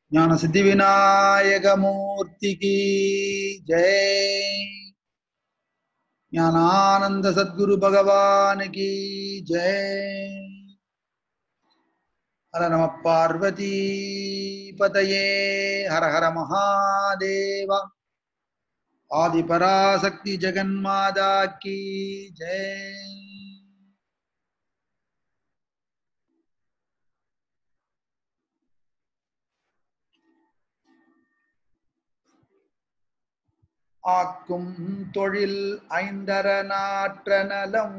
ஞான சித்தி விநாயகமூர்த்திக்கு ஜெய் ஞானானந்த சத்குரு பகவானுக்கு ஜெய் ஹர நம பார்வதி பதயே ஹர ஹர மகாதேவா ஆதிபராசக்தி ஜெகன்மாதா கி ஜெய் ஆக்கும் தொழில் ஐந்தர நாற்ற நலம்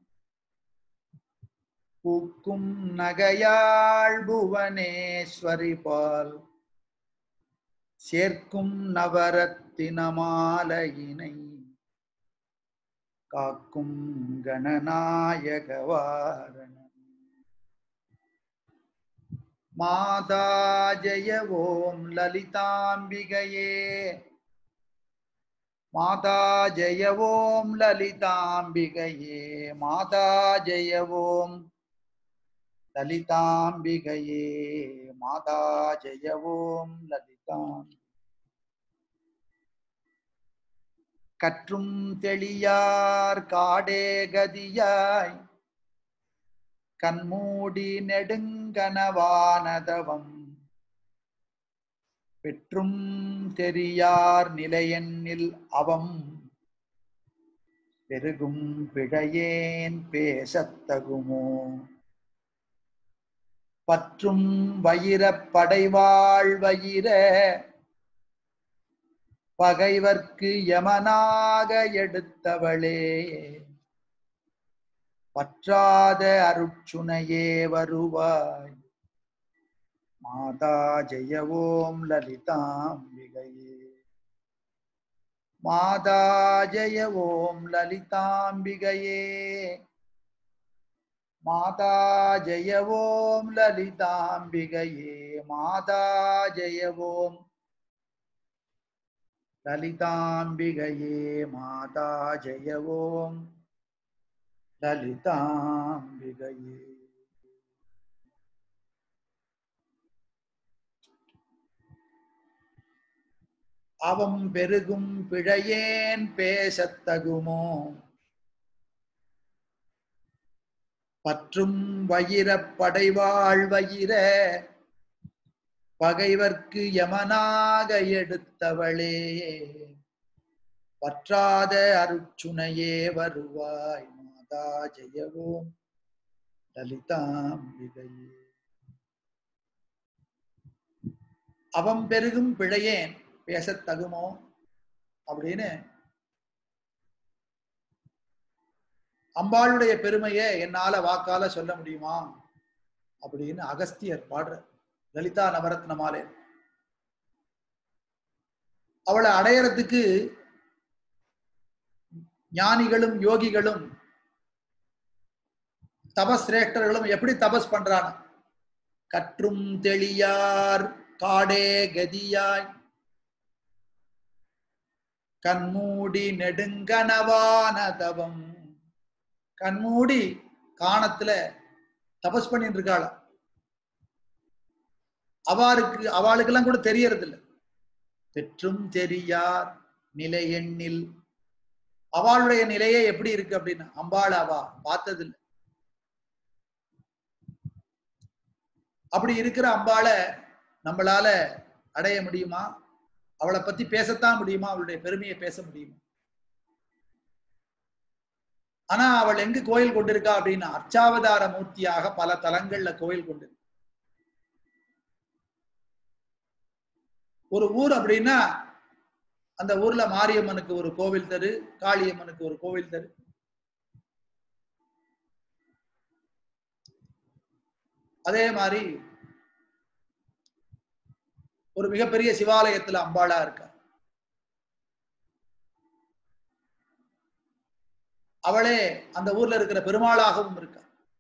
பூக்கும் நகையாள் புவனேஸ்வரி பால் சேர்க்கும் நவரத்தின மாலையினை காக்கும் கணநாயக வாரணம் மாதா ஜெய ஓம் லலிதாம்பிகையே மாதா ஜெய ஓம் லலிதாம்பிகையே மாதா ஜெய ஓம் லலிதாம்பிகையே மாதா ஜெய ஓம் லலிதாம் கற்றும் தெளியார் காடே கதியாய் கண்மூடி நெடுங்கனவானதவம் பெற்றும் தெரியார் நிலையெண்ணில் அவம் பெருகும் பிழையேன் பேசத்தகுமோ பற்றும் வயிரப் படைவாள் வயிர பகைவர்க்கு யமனாக எடுத்தவளே பற்றாத அருட்சுனையே வருவாய் மாதா ஜெய ஓம் லலிதாம்பிகையே மாதா ஜெய ஓம் லலிதாம்பிகையே மாதா ஜெய ஓம் லலிதாம்பிகையே மாதா ஜெய ஓம் லலிதாம்பிகையே மாதா ஜெய ஓம் லலிதாம்பிகையே அவம் பெருகும் பிழையேன் பேசத்தகுமோ பற்றும் வயிரப் படைவாள் வயிர பகைவர்க்கு யமனாக எடுத்தவளே பற்றாத அருச்சுனையே வருவாய் மாதா ஜெயவோம் லலிதாம்பிகையே அவம் பெருகும் பிழையேன் பேசத்தகுமோ அப்படின்னு அம்பாளுடைய பெருமையை என்னால வாக்கால சொல்ல முடியுமா அப்படின்னு அகஸ்தியர் பாடுற லலிதா நவரத்ன மாலை அவளை அடையறதுக்கு ஞானிகளும் யோகிகளும் தபஸ்ரேஷ்டர்களும் எப்படி தபஸ் பண்றாங்க கற்றும் தெளியார் காடே கதியாய் கண்மூடி நெடுங்கனவான தவம் கண்மூடி காணத்துல தபஸ் பண்ணிட்டு இருக்காள அவாருக்கு அவளுக்கெல்லாம் கூட தெரியறது இல்லை பெற்றும் தெரியார் நிலை எண்ணில் அவளுடைய நிலையே எப்படி இருக்கு அப்படின்னு அம்பாள் அவா பார்த்ததில்லை அப்படி இருக்கிற அம்பாளை நம்மளால அடைய முடியுமா அவளை பத்தி பேசத்தான் முடியுமா அவளுடைய பெருமையை பேச முடியுமா ஆனா அவள் எங்கு கோயில் கொண்டிருக்கா அப்படின்னா அர்ச்சாவதார மூர்த்தியாக பல தலங்கள்ல கோயில் கொண்டு ஒரு ஊர் அப்படின்னா அந்த ஊர்ல மாரியம்மனுக்கு ஒரு கோவில் தரு காளியம்மனுக்கு ஒரு கோவில் தரு அதே மாதிரி ஒரு மிகப்பெரிய சிவாலயத்துல அம்பாளா இருக்கா அவளே அந்த ஊர்ல இருக்கிற பெருமாளாகவும் இருக்கா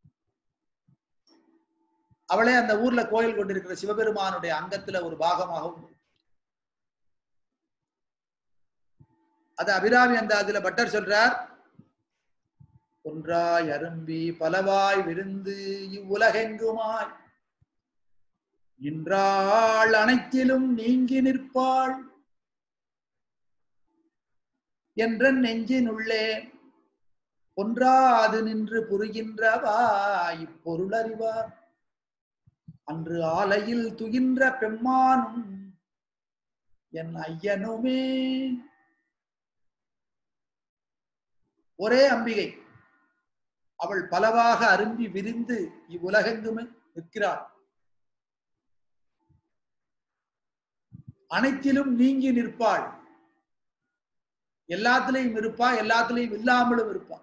அவளே அந்த ஊர்ல கோயில் கொண்டிருக்கிற சிவபெருமானுடைய அங்கத்துல ஒரு பாகமாகவும் அது அபிராமி அந்த அதுல பட்டர் சொல்றார் ஒன்றாய் அரும்பி பலவாய் விருந்து இவ்வுலகெங்குமாய் நின்றாள் அனைத்திலும் நீங்கி நிற்பாள் என்ற நெஞ்சினுள்ளே ஒன்றாது நின்று புரிகின்றவா இப்பொருள் அறிவார் அன்று ஆலையில் துகின்ற பெம்மானும் என் ஐயனுமே ஒரே அம்பிகை அவள் பலவாக அரும்பி விரிந்து இவ்வுலகெங்குமே நிற்கிறாள் அனைத்திலும் நீங்கி நிற்பாள் எல்லாத்திலையும் இருப்பா எல்லாத்திலையும் இல்லாமலும் இருப்பா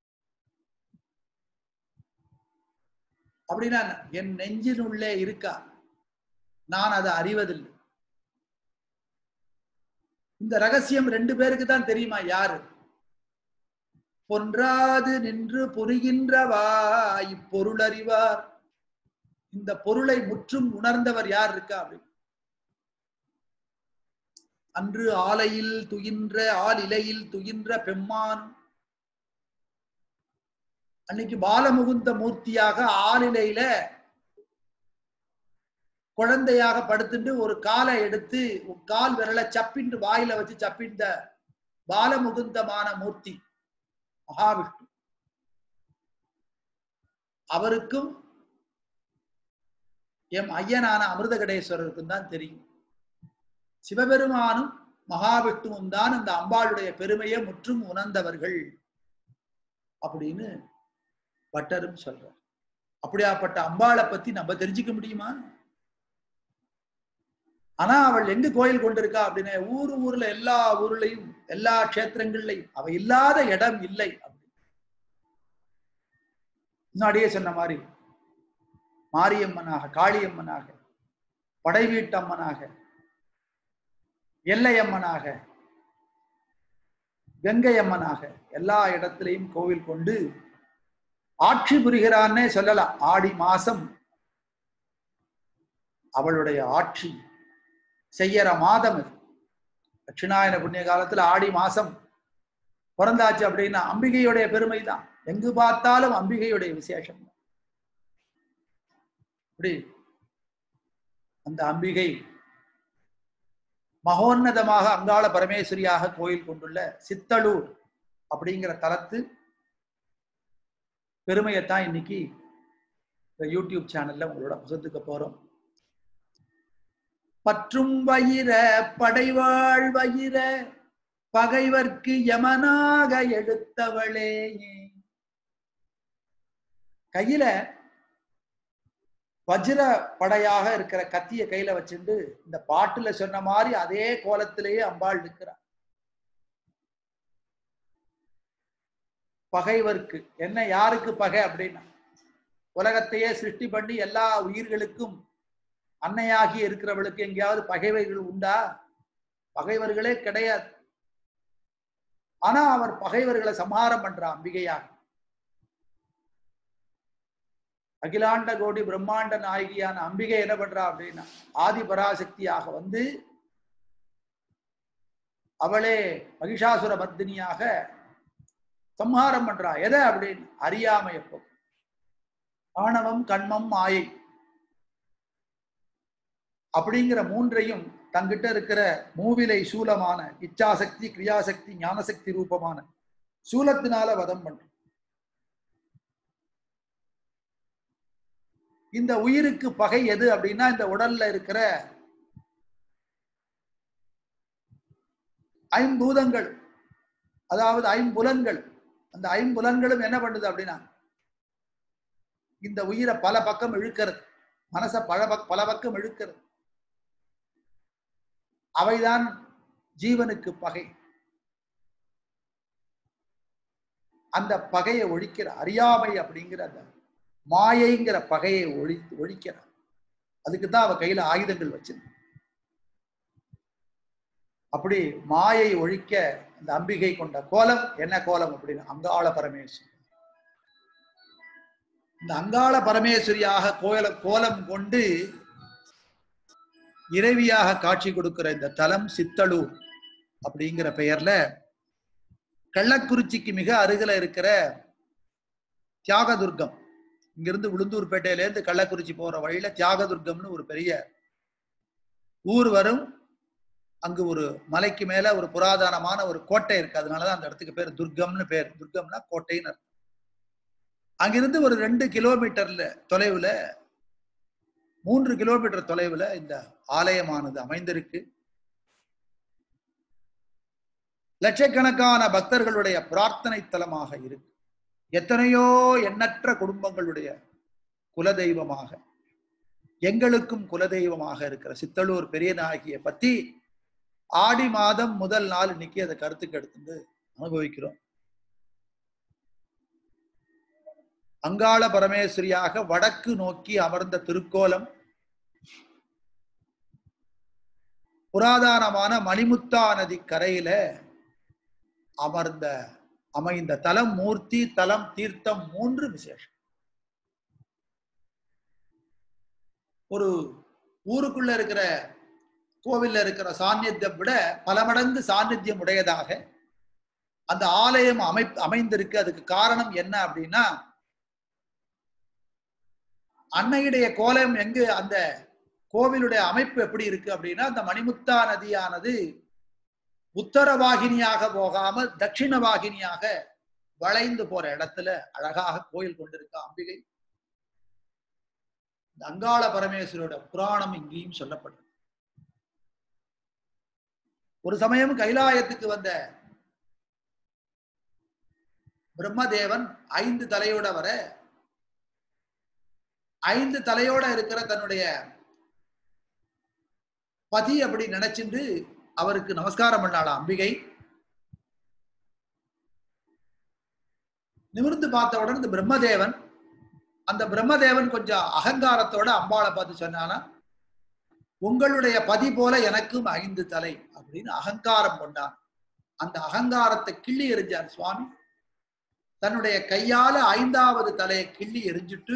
அப்படின்னா என்ன? என் நெஞ்சினுள்ளே இருக்கா நான் அதை அறிவதில்லை இந்த ரகசியம் ரெண்டு பேருக்கு தான் தெரியுமா யாரு பொன்றாது நின்று புரிகின்றவா இப்பொருள் அறிவார் இந்த பொருளை முற்றும் உணர்ந்தவர் யார் இருக்கா அப்படி அன்று ஆலையில் துயின்ற ஆள் இலையில் துயின்ற பெம்மான் அன்னைக்கு பாலமுகுந்த மூர்த்தியாக ஆளிலையில குழந்தையாக படுத்துட்டு ஒரு காலை எடுத்து ஒரு கால் விரலை சப்பிண்டு வாயில வச்சு சப்பிண்ட பாலமுகுந்தமான மூர்த்தி மகாவிஷ்ணு அவருக்கும் எம் ஐயனான அமிர்தகடேஸ்வரருக்கும் தான் தெரியும் சிவபெருமானும் மகாவிஷ்ணுவும் தான் இந்த அம்பாளுடைய பெருமையை முற்றும் உணர்ந்தவர்கள் அப்படின்னு பட்டரும் சொல்றார் அப்படியாப்பட்ட அம்பாளை பத்தி நம்ம தெரிஞ்சுக்க முடியுமா ஆனா அவள் எங்க கோயில் கொண்டிருக்கா அப்படின்னு ஊரு ஊர்ல எல்லா ஊர்லயும் எல்லா க்ஷேத்திரங்கள்லையும் அவ இல்லாத இடம் இல்லை அப்படி முன்னாடியே சொன்ன மாதிரி மாரியம்மனாக காளியம்மனாக படைவீட்டம்மனாக எல்லையம்மனாக கங்கையம்மனாக எல்லா இடத்திலையும் கோவில் கொண்டு ஆட்சி புரிகிறான்னே சொல்லலாம் ஆடி மாசம் அவளுடைய ஆட்சி செய்யற மாதம் இது தட்சிணாயன புண்ணிய காலத்துல ஆடி மாசம் பிறந்தாச்சு அப்படின்னா அம்பிகையுடைய பெருமை தான் எங்கு பார்த்தாலும் அம்பிகையுடைய விசேஷம் தான் அப்படி அந்த அம்பிகை மகோன்னதமாக அங்காள பரமேஸ்வரியாக கோயில் கொண்டுள்ள சித்தலூர் அப்படிங்கிற தலத்து பெருமையைத்தான் இன்னைக்கு இந்த யூடியூப் சேனல்ல உங்களோட பகிர்ந்துக்க போறோம் பற்றும் வயிற படைவாள் வயிற பகைவர்க்கு யமனாக எடுத்தவளே கையில வஜ்ர படையாக இருக்கிற கத்திய கையில வச்சுட்டு இந்த பாட்டுல சொன்ன மாதிரி அதே கோலத்திலேயே அம்பாள் நிற்கிறார் பகைவர்க்கு என்ன யாருக்கு பகை அப்படின்னா உலகத்தையே சிருஷ்டி பண்ணி எல்லா உயிர்களுக்கும் அன்னையாகி இருக்கிறவளுக்கு எங்கேயாவது பகைவர்கள் உண்டா பகைவர்களே கிடையாது ஆனா அவர் பகைவர்களை சம்ஹாரம் பண்றா அம்பிகையாக அகிலாண்ட கோடி பிரம்மாண்ட நாயகியான அம்பிகை என்ன பண்றா அப்படின்னா ஆதி பராசக்தியாக வந்து அவளே மகிஷாசுர மர்தினியாக சம்ஹாரம் பண்றா எதை அப்படின்னு அறியாமை எப்போ ஆணவம் கண்மம் மாயை அப்படிங்கிற மூன்றையும் தங்கிட்ட இருக்கிற மூவிலை சூலமான இச்சாசக்தி கிரியாசக்தி ஞானசக்தி ரூபமான சூலத்தினால வதம் பண்ற இந்த உயிருக்கு பகை எது அப்படின்னா இந்த உடல்ல இருக்கிற ஐம்பூதங்கள் அதாவது ஐம்புலன்கள் அந்த ஐம்புலன்களும் என்ன பண்ணுது அப்படின்னா இந்த உயிரை பல பக்கம் இழுக்கிறது மனசை பல பக் பல பக்கம் இழுக்கிறது அவைதான் ஜீவனுக்கு பகை அந்த பகையை ஒழிக்கிற அறியாமை அப்படிங்கிற அந்த மாயைங்கிற பகையை ஒழி ஒழிக்கிறார் அதுக்கு தான் அவ கையில ஆயுதங்கள் வச்சிருந்த அப்படி மாயை ஒழிக்க அந்த அம்பிகை கொண்ட கோலம் என்ன கோலம் அப்படின்னு அங்காள பரமேஸ்வரி இந்த அங்காள பரமேஸ்வரியாக கோல கோலம் கொண்டு இறைவியாக காட்சி கொடுக்கிற இந்த தலம் சித்தலூர் அப்படிங்கிற பெயர்ல கள்ளக்குறிச்சிக்கு மிக அருகில இருக்கிற தியாகதுர்கம் இங்கிருந்து உளுந்தூர்பேட்டையில இருந்து கள்ளக்குறிச்சி போற வழியில தியாகதுர்கம்னு ஒரு பெரிய ஊர் வரும் அங்கு ஒரு மலைக்கு மேல ஒரு புராதனமான ஒரு கோட்டை இருக்கு அதனாலதான் அந்த இடத்துக்கு பேர் துர்கம்னு பேர் துர்கம்னா கோட்டைன்னு அர்த்தம் அங்கிருந்து ஒரு ரெண்டு கிலோமீட்டர்ல தொலைவுல மூன்று கிலோமீட்டர் தொலைவுல இந்த ஆலயமானது அமைந்திருக்கு லட்சக்கணக்கான பக்தர்களுடைய பிரார்த்தனை தலமாக இருக்கு எத்தனையோ எண்ணற்ற குடும்பங்களுடைய குலதெய்வமாக எங்களுக்கும் குலதெய்வமாக இருக்கிற சித்தலூர் பெரியநாயகியை பத்தி ஆடி மாதம் முதல் நாள் இன்னைக்கு அதை கருத்துக்கு எடுத்து அனுபவிக்கிறோம் அங்காள பரமேஸ்வரியாக வடக்கு நோக்கி அமர்ந்த திருக்கோலம் புராதனமான மணிமுத்தா நதி கரையில அமர்ந்த அமைந்த தலம் மூர்த்தி தலம் தீர்த்தம் மூன்று விசேஷம் ஒரு ஊருக்குள்ள இருக்கிற கோவில்ல இருக்கிற சாநித்தியம் விட பல மடங்கு சாநித்தியம் உடையதாக அந்த ஆலயம் அமை அமைந்திருக்கு அதுக்கு காரணம் என்ன அப்படின்னா அன்னையுடைய கோலம் எங்கு அந்த கோவிலுடைய அமைப்பு எப்படி இருக்கு அப்படின்னா அந்த மணிமுத்தா நதியானது உத்தர வாகினியாக போகாமல் தட்சிண வாகினியாக வளைந்து போற இடத்துல அழகாக கோயில் கொண்டிருக்க அம்பிகை இந்த அங்காள பரமேஸ்வரோட புராணம் இங்கேயும் சொல்லப்படுது ஒரு சமயம் கைலாயத்துக்கு வந்த பிரம்மதேவன் ஐந்து தலையோட வர ஐந்து தலையோட இருக்கிற தன்னுடைய பதி அப்படி நினைச்சுண்டு அவருக்கு நமஸ்காரம் பண்ணாளாம் அம்பிகை நிமிர்ந்து பார்த்த உடனே இந்த பிரம்மதேவன் அந்த பிரம்மதேவன் கொஞ்சம் அகங்காரத்தோட அம்பாளை பார்த்து சொன்னானா உங்களுடைய பதி போல எனக்கும் ஐந்து தலை அப்படின்னு அகங்காரம் கொண்டான் அந்த அகங்காரத்தை கிள்ளி எறிஞ்சார் சுவாமி தன்னுடைய கையால ஐந்தாவது தலையை கிள்ளி எரிஞ்சிட்டு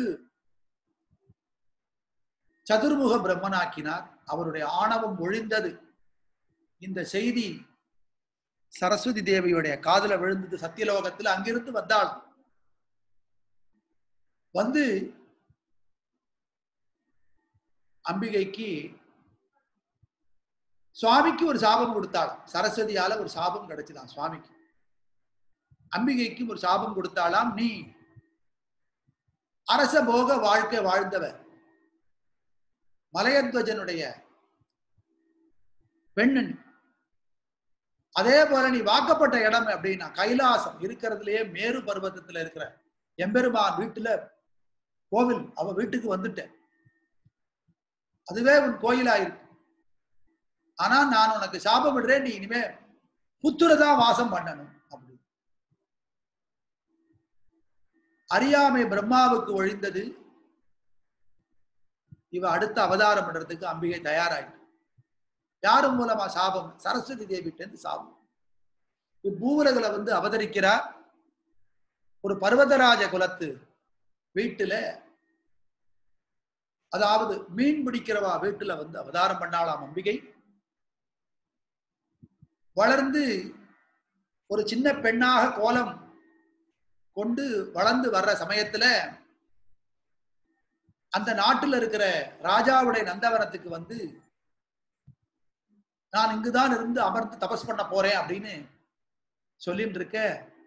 சதுர்முக பிரம்மனாக்கினார் அவருடைய ஆணவம் ஒழிந்தது இந்த செய்தி சரஸ்வதி தேவியுடைய காதுல விழுந்தது சத்தியலோகத்தில் அங்கிருந்து வந்தாள் வந்து அம்பிகைக்கு சுவாமிக்கு ஒரு சாபம் கொடுத்தாள் சரஸ்வதியால ஒரு சாபம் கிடைச்சுதான் சுவாமிக்கு அம்பிகைக்கு ஒரு சாபம் கொடுத்தாளாம் நீ அரச போக வாழ்க்கை வாழ்ந்தவர் மலையத்வஜனுடைய பெண்ணன் அதே போல நீ வாக்கப்பட்ட இடம் அப்படின்னா கைலாசம் இருக்கிறதுலயே மேரு பர்வத்தத்துல இருக்கிற எம்பெருமான் வீட்டுல கோவில் அவ வீட்டுக்கு வந்துட்டேன் அதுவே உன் கோயிலா இருக்கு ஆனா நான் உனக்கு சாபம் விடுறேன் நீ இனிமே புத்துரதான் வாசம் பண்ணணும் அப்படி அறியாமை பிரம்மாவுக்கு ஒழிந்தது இவ அடுத்த அவதாரம் பண்றதுக்கு அம்பிகை தயாராயிட்டு யாரு மூலமா சாபம் சரஸ்வதி தேவிட்ட இருந்து சாபம் பூவுலகளை வந்து அவதரிக்கிறா ஒரு பர்வதராஜ குலத்து வீட்டுல அதாவது மீன் பிடிக்கிறவா வீட்டுல வந்து அவதாரம் பண்ணாலாம் அம்பிகை வளர்ந்து ஒரு சின்ன பெண்ணாக கோலம் கொண்டு வளர்ந்து வர்ற சமயத்துல அந்த நாட்டுல இருக்கிற ராஜாவுடைய நந்தவனத்துக்கு வந்து நான் இங்குதான் இருந்து அமர்ந்து தபஸ் பண்ண போறேன் அப்படின்னு சொல்லிட்டு இருக்க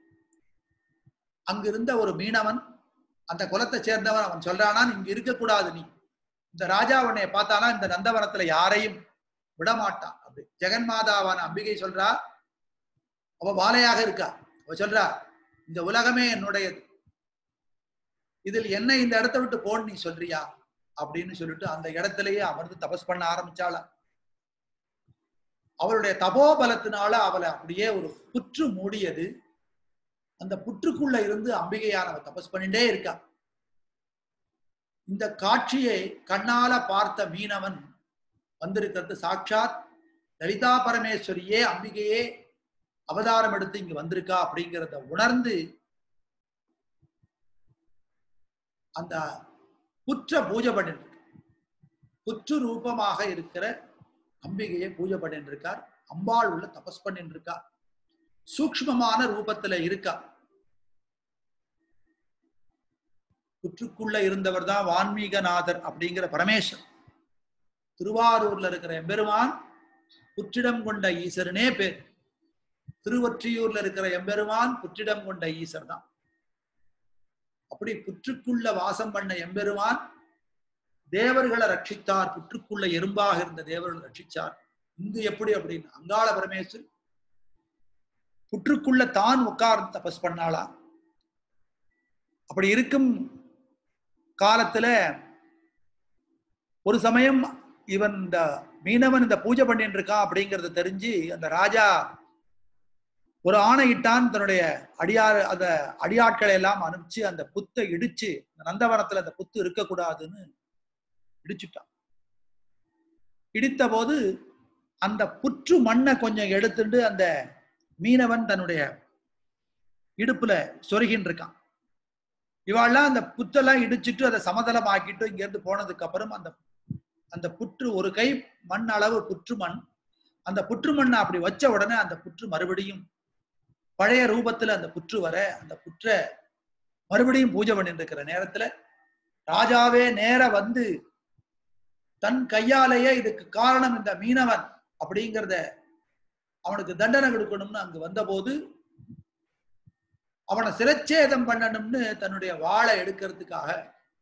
அங்க இருந்த ஒரு மீனவன் அந்த குலத்தை சேர்ந்தவன் அவன் சொல்றானா நீ இங்க இருக்கக்கூடாது நீ இந்த ராஜா உன்னைய பார்த்தானா இந்த நந்தவனத்துல யாரையும் விடமாட்டான் அப்படி ஜெகன்மாதாவான அம்பிகை சொல்றா அவ வாழையாக இருக்கா அவ சொல்றா இந்த உலகமே என்னுடையது இதில் என்ன இந்த இடத்த விட்டு போன்னு நீ சொல்றியா அப்படின்னு சொல்லிட்டு அந்த இடத்திலேயே அமர்ந்து தபஸ் பண்ண ஆரம்பிச்சாளா அவளுடைய தபோபலத்தினால அவளை அப்படியே ஒரு புற்று மூடியது அந்த புற்றுக்குள்ள இருந்து அம்பிகையானவ தபஸ் பண்ணிட்டே இருக்கா இந்த காட்சியை கண்ணால பார்த்த மீனவன் வந்திருக்கிறது சாட்சாத் லலிதா பரமேஸ்வரியே அம்பிகையே அவதாரம் எடுத்து இங்க வந்திருக்கா அப்படிங்கிறத உணர்ந்து அந்த புற்ற பூஜை பண்ணிட்டு புற்று ரூபமாக இருக்கிற அம்பிகையை பூஜை பண்ணிட்டு இருக்கார் அம்பாள் உள்ள தபஸ் பண்ணிட்டு இருக்கா சூக்மமான ரூபத்துல இருக்கா புற்றுக்குள்ள இருந்தவர் தான் வான்மீகநாதர் அப்படிங்கிற பரமேஸ்வர் திருவாரூர்ல இருக்கிற எம்பெருமான் புற்றிடம் கொண்ட ஈஸ்வரனே பேர் திருவொற்றியூர்ல இருக்கிற எம்பெருமான் புற்றிடம் கொண்ட ஈஸ்வர் தான் அப்படி புற்றுக்குள்ள வாசம் பண்ண எம்பெருமான் தேவர்களை ரட்சித்தார் புற்றுக்குள்ள எறும்பாக இருந்த தேவர்களை ரட்சிச்சார் இங்கு எப்படி அப்படின்னு அங்காள பரமேஸ்வர் புற்றுக்குள்ள தான் உட்கார்ந்து தபஸ் பண்ணாளா அப்படி இருக்கும் காலத்துல ஒரு சமயம் இவன் இந்த மீனவன் இந்த பூஜை பண்ணிட்டு இருக்கான் அப்படிங்கறத தெரிஞ்சு அந்த ராஜா ஒரு ஆணையிட்டான் தன்னுடைய அடியார் அந்த அடியாட்களை எல்லாம் அனுப்பிச்சு அந்த புத்தை இடிச்சு அந்த நந்தவனத்துல அந்த புத்து இருக்கக்கூடாதுன்னு இடிச்சுட்டான் இடித்த போது அந்த புற்று மண்ணை கொஞ்சம் எடுத்துட்டு அந்த மீனவன் தன்னுடைய இடுப்புல சொருகின்னு இருக்கான் இவாள்லாம் அந்த புத்தெல்லாம் இடிச்சிட்டு அதை சமதளமாக்கிட்டு இங்க இருந்து போனதுக்கு அப்புறம் அந்த அந்த புற்று ஒரு கை மண் அளவு புற்று மண் அந்த புற்று மண்ணை அப்படி வச்ச உடனே அந்த புற்று மறுபடியும் பழைய ரூபத்துல அந்த புற்று வர அந்த புற்றை மறுபடியும் பூஜை பண்ணிட்டு இருக்கிற நேரத்துல ராஜாவே நேர வந்து தன் கையாலேயே இதுக்கு காரணம் இந்த மீனவன் அப்படிங்கிறத அவனுக்கு தண்டனை கொடுக்கணும்னு அங்கு வந்தபோது அவனை சிரச்சேதம் பண்ணணும்னு தன்னுடைய வாளை எடுக்கிறதுக்காக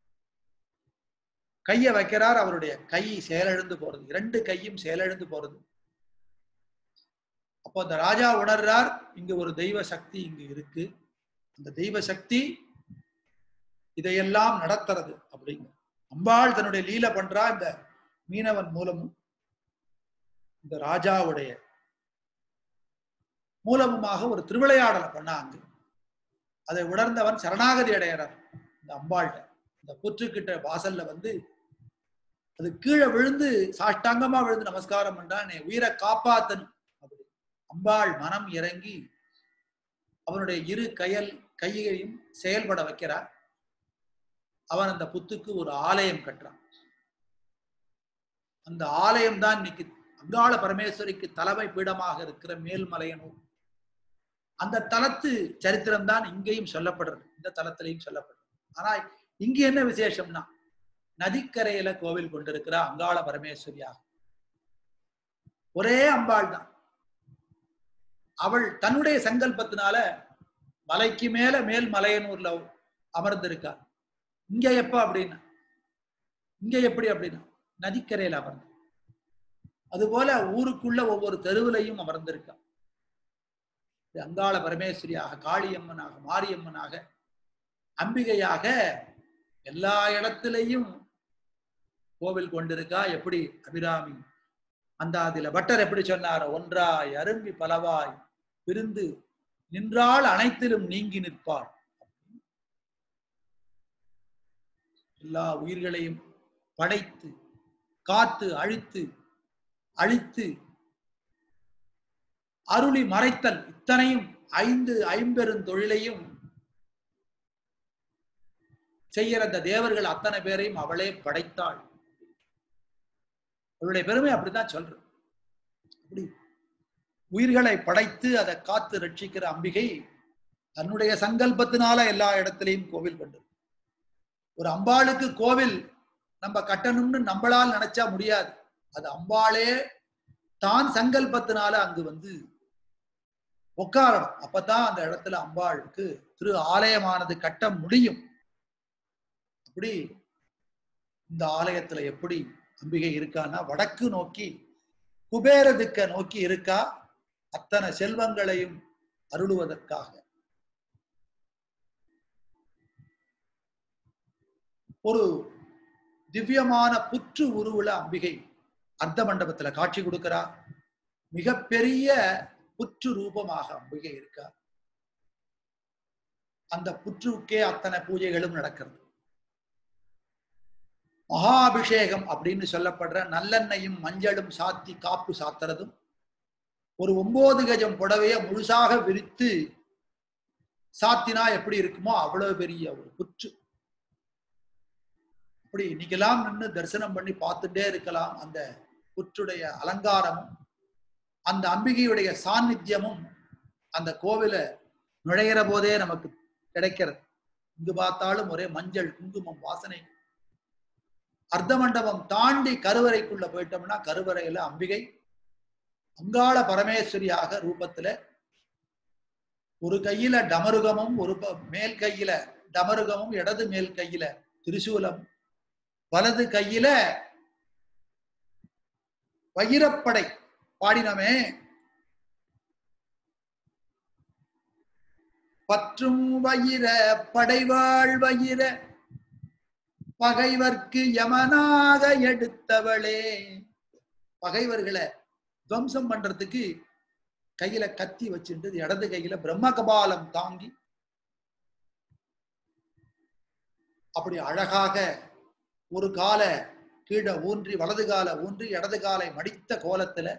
கையை வைக்கிறார் அவருடைய கை செயலிழந்து போறது இரண்டு கையும் செயலிழந்து போறது அப்போ அந்த ராஜா உணர்றார் இங்க ஒரு தெய்வ சக்தி இங்கு இருக்கு அந்த தெய்வ சக்தி இதையெல்லாம் நடத்துறது அப்படிங்க அம்பாள் தன்னுடைய லீல பண்றா இந்த மீனவன் மூலமும் இந்த ராஜாவுடைய மூலமுமாக ஒரு திருவிளையாடலை பண்ணாங்க அதை உணர்ந்தவன் சரணாகதி அடையிறார் இந்த அம்பாள்கிட்ட இந்த புற்றுக்கிட்ட வாசல்ல வந்து அது கீழே விழுந்து சாஷ்டாங்கமா விழுந்து நமஸ்காரம் பண்றான் என் உயிரை காப்பாத்தணும் அப்படி அம்பாள் மனம் இறங்கி அவனுடைய இரு கையல் கையையும் செயல்பட வைக்கிறார் அவன் அந்த புத்துக்கு ஒரு ஆலயம் கட்டுறான் அந்த ஆலயம் தான் இன்னைக்கு அங்காள பரமேஸ்வரிக்கு தலைமை பீடமாக இருக்கிற மேல்மலையனூர் அந்த தலத்து சரித்திரம் தான் இங்கேயும் சொல்லப்படுறது இந்த தலத்திலையும் சொல்லப்படுறது ஆனா இங்க என்ன விசேஷம்னா நதிக்கரையில கோவில் கொண்டிருக்கிற அங்காள பரமேஸ்வரியாக ஒரே அம்பாள் தான் அவள் தன்னுடைய சங்கல்பத்தினால மலைக்கு மேல மேல் மலையனூர்ல அமர்ந்திருக்கா இங்க எப்ப அப்படின்னா இங்க எப்படி அப்படின்னா நதிக்கரையில அமர்ந்து அதுபோல ஊருக்குள்ள ஒவ்வொரு தெருவிலையும் அமர்ந்திருக்கா அங்காள பரமேஸ்வரியாக காளியம்மனாக மாரியம்மனாக அம்பிகையாக எல்லா இடத்திலையும் கோவில் கொண்டிருக்கா எப்படி அபிராமி அந்த அதுல பட்டர் எப்படி சொன்னார் ஒன்றாய் அரும்பி பலவாய் பிரிந்து நின்றால் அனைத்திலும் நீங்கி நிற்பாள் எல்லா உயிர்களையும் படைத்து காத்து அழித்து அழித்து அருளி மறைத்தல் இத்தனையும் ஐந்து ஐம்பெரும் தொழிலையும் செய்யற அந்த தேவர்கள் அத்தனை பேரையும் அவளே படைத்தாள் அவளுடைய பெருமை அப்படித்தான் சொல்றோம் அப்படி உயிர்களை படைத்து அதை காத்து ரட்சிக்கிற அம்பிகை தன்னுடைய சங்கல்பத்தினால எல்லா இடத்திலையும் கோவில் கொண்டு ஒரு அம்பாளுக்கு கோவில் நம்ம கட்டணும்னு நம்மளால் நினைச்சா முடியாது அது அம்பாளே தான் சங்கல்பத்தினால அங்கு வந்து உட்காரணும் அப்பதான் அந்த இடத்துல அம்பாளுக்கு திரு ஆலயமானது கட்ட முடியும் அப்படி இந்த ஆலயத்துல எப்படி அம்பிகை இருக்கான்னா வடக்கு நோக்கி குபேர திக்க நோக்கி இருக்கா அத்தனை செல்வங்களையும் அருளுவதற்காக ஒரு திவ்யமான புற்று உருவுல அம்பிகை அர்த்த மண்டபத்துல காட்சி கொடுக்கிறா மிகப்பெரிய புற்று ரூபமாக அம்பிகை இருக்கா அந்த புற்றுக்கே அத்தனை பூஜைகளும் நடக்கிறது மகாபிஷேகம் அப்படின்னு சொல்லப்படுற நல்லெண்ணையும் மஞ்சளும் சாத்தி காப்பு சாத்துறதும் ஒரு ஒன்பது கஜம் புடவைய முழுசாக விரித்து சாத்தினா எப்படி இருக்குமோ அவ்வளவு பெரிய ஒரு புற்று அப்படி இன்னைக்கெல்லாம் நின்று தரிசனம் பண்ணி பார்த்துட்டே இருக்கலாம் அந்த புற்றுடைய அலங்காரமும் அந்த அம்பிகையுடைய சாநித்தியமும் அந்த கோவில நுழையிற போதே நமக்கு கிடைக்கிறது இங்கு பார்த்தாலும் ஒரே மஞ்சள் குங்குமம் வாசனை அர்த்த மண்டபம் தாண்டி கருவறைக்குள்ள போயிட்டோம்னா கருவறையில அம்பிகை அங்காள பரமேஸ்வரியாக ரூபத்துல ஒரு கையில டமருகமும் ஒரு ப- மேல் கையில டமருகமும் இடது மேல் கையில திரிசூலம் வலது கையில வைரப்படை பாடினமே பற்றும் வயிர படைவாள் வயிர பகைவர்க்கு யமனாக எடுத்தவளே பகைவர்களை துவம்சம் பண்றதுக்கு கையில கத்தி வச்சுட்டு இடது கையில பிரம்ம கபாலம் தாங்கி அப்படி அழகாக ஒரு கால கீழே ஊன்றி வலது கால ஊன்றி இடது காலை மடித்த கோலத்துல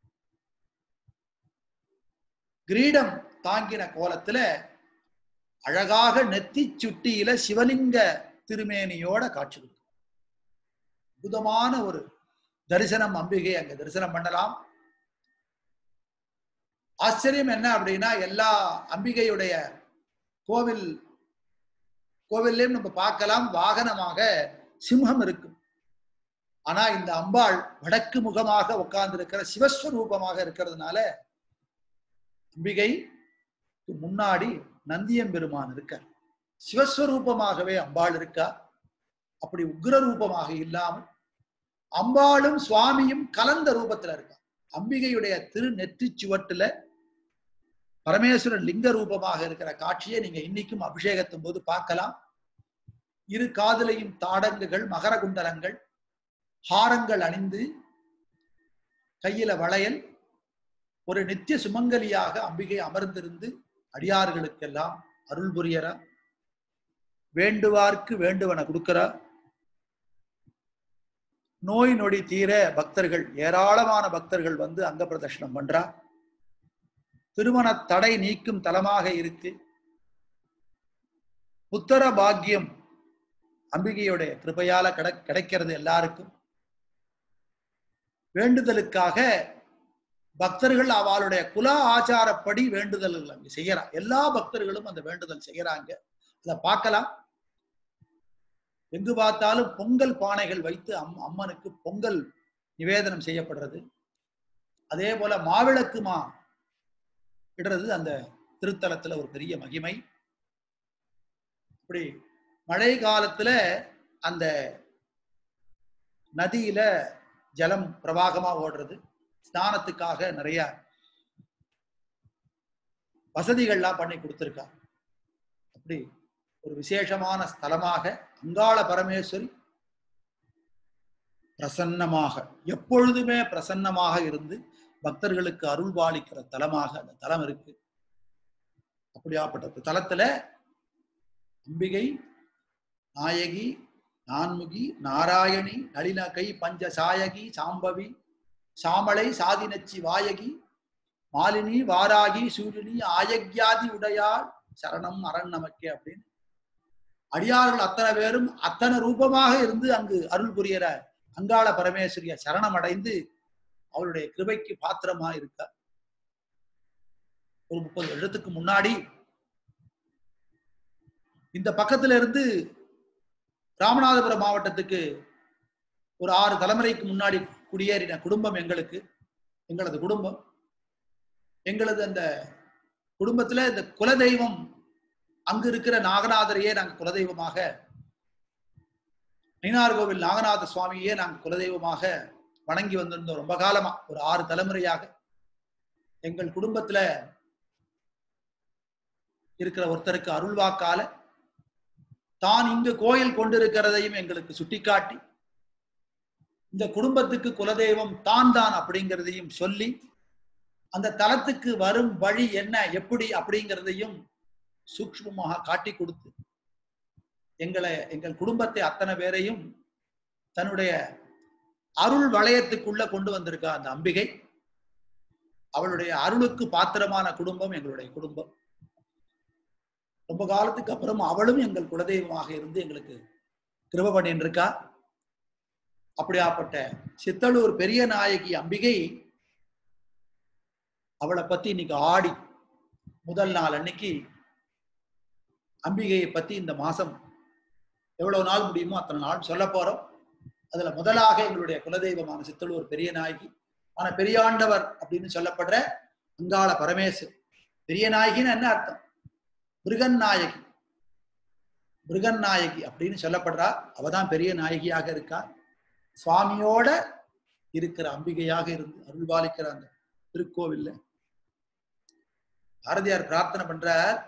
கிரீடம் தாங்கின கோலத்துல அழகாக நெத்தி சுட்டியில சிவலிங்க திருமேனியோட காட்சி கொடுக்கும் அற்புதமான ஒரு தரிசனம் அம்பிகை அங்க தரிசனம் பண்ணலாம் ஆச்சரியம் என்ன அப்படின்னா எல்லா அம்பிகையுடைய கோவில் கோவில்லையும் நம்ம பார்க்கலாம் வாகனமாக சிம்ஹம் இருக்கும் ஆனா இந்த அம்பாள் வடக்கு முகமாக உட்கார்ந்து இருக்கிற சிவஸ்வரூபமாக இருக்கிறதுனால அம்பிகை முன்னாடி நந்தியம்பெருமான் இருக்கார் சிவஸ்வரூபமாகவே அம்பாள் இருக்கா அப்படி உக்ர ரூபமாக இல்லாமல் அம்பாளும் சுவாமியும் கலந்த ரூபத்துல இருக்கா அம்பிகையுடைய திரு நெற்றி சுவட்டுல பரமேஸ்வரன் லிங்க ரூபமாக இருக்கிற காட்சியை நீங்க இன்னைக்கும் அபிஷேகத்தும் போது பார்க்கலாம் இரு காதலையும் தாடங்குகள் மகர குண்டலங்கள் ஹாரங்கள் அணிந்து கையில வளையல் ஒரு நித்திய சுமங்கலியாக அம்பிகை அமர்ந்திருந்து அடியார்களுக்கெல்லாம் அருள் புரியறா வேண்டுவார்க்கு வேண்டுவன கொடுக்கிறா நோய் நொடி தீர பக்தர்கள் ஏராளமான பக்தர்கள் வந்து அங்க பிரதர்ஷனம் பண்றா திருமண தடை நீக்கும் தலமாக இருக்கு புத்தர பாக்கியம் அம்பிகையுடைய கிருபையால கிடை கிடைக்கிறது எல்லாருக்கும் வேண்டுதலுக்காக பக்தர்கள் அவளுடைய குல ஆச்சாரப்படி வேண்டுதல்கள் அங்க செய்யறா எல்லா பக்தர்களும் அந்த வேண்டுதல் செய்யறாங்க அதை பார்க்கலாம் எங்கு பார்த்தாலும் பொங்கல் பானைகள் வைத்து அம் அம்மனுக்கு பொங்கல் நிவேதனம் செய்யப்படுறது அதே போல மாவிளக்கு மா இடுறது அந்த திருத்தலத்துல ஒரு பெரிய மகிமை இப்படி மழை காலத்துல அந்த நதியில ஜலம் பிரவாகமா ஓடுறது ஸ்நானத்துக்காக நிறைய வசதிகள்லாம் பண்ணி கொடுத்துருக்கா அப்படி ஒரு விசேஷமான ஸ்தலமாக அங்காள பரமேஸ்வரி பிரசன்னமாக எப்பொழுதுமே பிரசன்னமாக இருந்து பக்தர்களுக்கு அருள் பாலிக்கிற தலமாக அந்த தலம் இருக்கு அப்படியாப்பட்ட தலத்துல அம்பிகை நாயகி நான்முகி நாராயணி நளினகை பஞ்ச சாயகி சாம்பவி சாமளை சாதினச்சி வாயகி மாலினி வாராகி சூரினி ஆயக்யாதி உடையாள் சரணம் அரண் நமக்கே அப்படின்னு அடியார்கள் அத்தனை பேரும் அத்தனை ரூபமாக இருந்து அங்கு அருள் புரியற அங்காள பரமேஸ்வரிய சரணம் அடைந்து அவளுடைய கிருபைக்கு பாத்திரமா இருக்க ஒரு முப்பது வருடத்துக்கு முன்னாடி இந்த பக்கத்துல இருந்து ராமநாதபுரம் மாவட்டத்துக்கு ஒரு ஆறு தலைமுறைக்கு முன்னாடி குடியேறின குடும்பம் எங்களுக்கு எங்களது குடும்பம் எங்களது அந்த குடும்பத்துல இந்த குலதெய்வம் அங்கு இருக்கிற நாகநாதரையே நாங்க குலதெய்வமாக மீனார் கோவில் நாகநாத சுவாமியே நாங்க குலதெய்வமாக வணங்கி வந்திருந்தோம் ரொம்ப காலமா ஒரு ஆறு தலைமுறையாக எங்கள் குடும்பத்துல இருக்கிற ஒருத்தருக்கு அருள்வாக்கால தான் இங்கு கோயில் கொண்டிருக்கிறதையும் எங்களுக்கு சுட்டிக்காட்டி இந்த குடும்பத்துக்கு குலதெய்வம் தான் தான் அப்படிங்கிறதையும் சொல்லி அந்த தலத்துக்கு வரும் வழி என்ன எப்படி அப்படிங்கிறதையும் சூக்ஷ்மமாக காட்டி கொடுத்து எங்களை எங்கள் குடும்பத்தை அத்தனை பேரையும் தன்னுடைய அருள் வளையத்துக்குள்ள கொண்டு வந்திருக்கா அந்த அம்பிகை அவளுடைய அருளுக்கு பாத்திரமான குடும்பம் எங்களுடைய குடும்பம் ரொம்ப காலத்துக்கு அப்புறம் அவளும் எங்கள் குலதெய்வமாக இருந்து எங்களுக்கு கிருப பண்ணிட்டு இருக்கா அப்படியாப்பட்ட சித்தலூர் பெரிய நாயகி அம்பிகை அவளை பத்தி இன்னைக்கு ஆடி முதல் நாள் அன்னைக்கு அம்பிகையை பத்தி இந்த மாசம் எவ்வளவு நாள் முடியுமோ அத்தனை நாள் சொல்ல போறோம் அதுல முதலாக எங்களுடைய குலதெய்வமான சித்தலூர் பெரிய நாயகி ஆனா பெரியாண்டவர் அப்படின்னு சொல்லப்படுற அங்காள பரமேசு பெரிய நாயகின்னு என்ன அர்த்தம் மிருகன் நாயகி மிருகன் நாயகி அப்படின்னு சொல்லப்படுறா அவதான் பெரிய நாயகியாக இருக்கா சுவாமியோட இருக்கிற அம்பிகையாக இருந்து அருள்பாலிக்கிற அந்த திருக்கோவில்ல பாரதியார் பிரார்த்தனை பண்றார்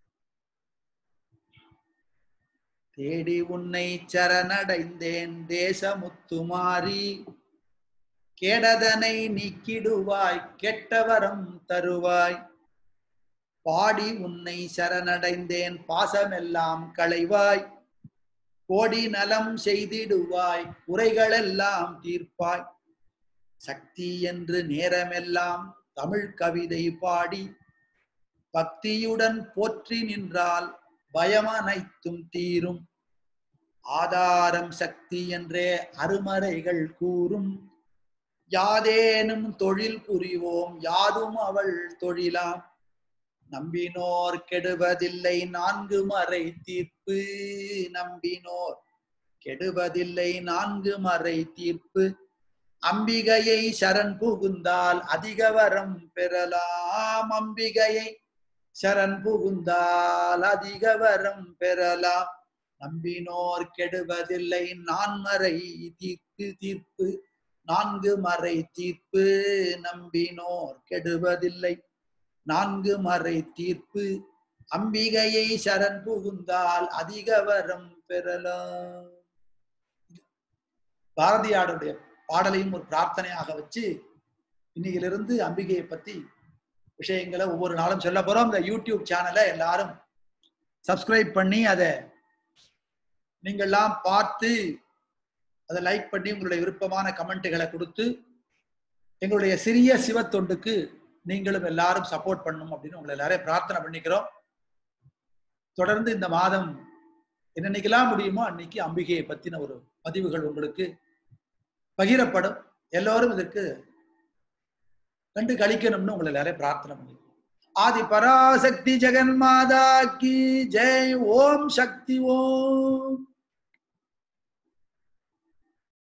தேடி உன்னை சரணடைந்தேன் தேசமுத்துமாரி கேடதனை நீக்கிடுவாய் கெட்டவரம் தருவாய் பாடி உன்னை சரணடைந்தேன் பாசமெல்லாம் களைவாய் கோடி நலம் செய்திடுவாய் குறைகளெல்லாம் தீர்ப்பாய் சக்தி என்று நேரமெல்லாம் தமிழ் கவிதை பாடி பக்தியுடன் போற்றி நின்றால் பயமனைத்தும் தீரும் ஆதாரம் சக்தி என்றே அருமறைகள் கூறும் யாதேனும் தொழில் புரிவோம் யாதும் அவள் தொழிலாம் நம்பினோர் கெடுவதில்லை நான்கு மறை தீர்ப்பு நம்பினோர் கெடுவதில்லை நான்கு மறை தீர்ப்பு அம்பிகையை சரண் புகுந்தால் அதிக வரம் பெறலாம் அம்பிகையை சரண் புகுந்தால் அதிக வரம் பெறலாம் நம்பினோர் கெடுவதில்லை நான்மறை தீர்ப்பு தீர்ப்பு நான்கு மறை தீர்ப்பு நம்பினோர் கெடுவதில்லை நான்கு மறை தீர்ப்பு அம்பிகையை சரண் புகுந்தால் அதிக வரம் பெறலாம் பாரதியாருடைய பாடலையும் ஒரு பிரார்த்தனையாக வச்சு இன்னையிலிருந்து அம்பிகையை பத்தி விஷயங்களை ஒவ்வொரு நாளும் சொல்ல போறோம் இந்த யூடியூப் சேனலை எல்லாரும் சப்ஸ்கிரைப் பண்ணி அதை நீங்கள்லாம் பார்த்து அதை லைக் பண்ணி உங்களுடைய விருப்பமான கமெண்ட்டுகளை கொடுத்து எங்களுடைய சிறிய சிவத்தொண்டுக்கு நீங்களும் எல்லாரும் சப்போர்ட் பண்ணணும் அப்படின்னு உங்களை எல்லாரையும் பிரார்த்தனை பண்ணிக்கிறோம் தொடர்ந்து இந்த மாதம் என்னன்னைக்கெல்லாம் முடியுமோ அன்னைக்கு அம்பிகையை பத்தின ஒரு பதிவுகள் உங்களுக்கு பகிரப்படும் எல்லோரும் இதற்கு கண்டு கழிக்கணும்னு உங்களை எல்லாரையும் பிரார்த்தனை பண்ணி ஆதி பராசக்தி ஜெகன்மாதா கி ஜெய் ஓம் சக்தி ஓம்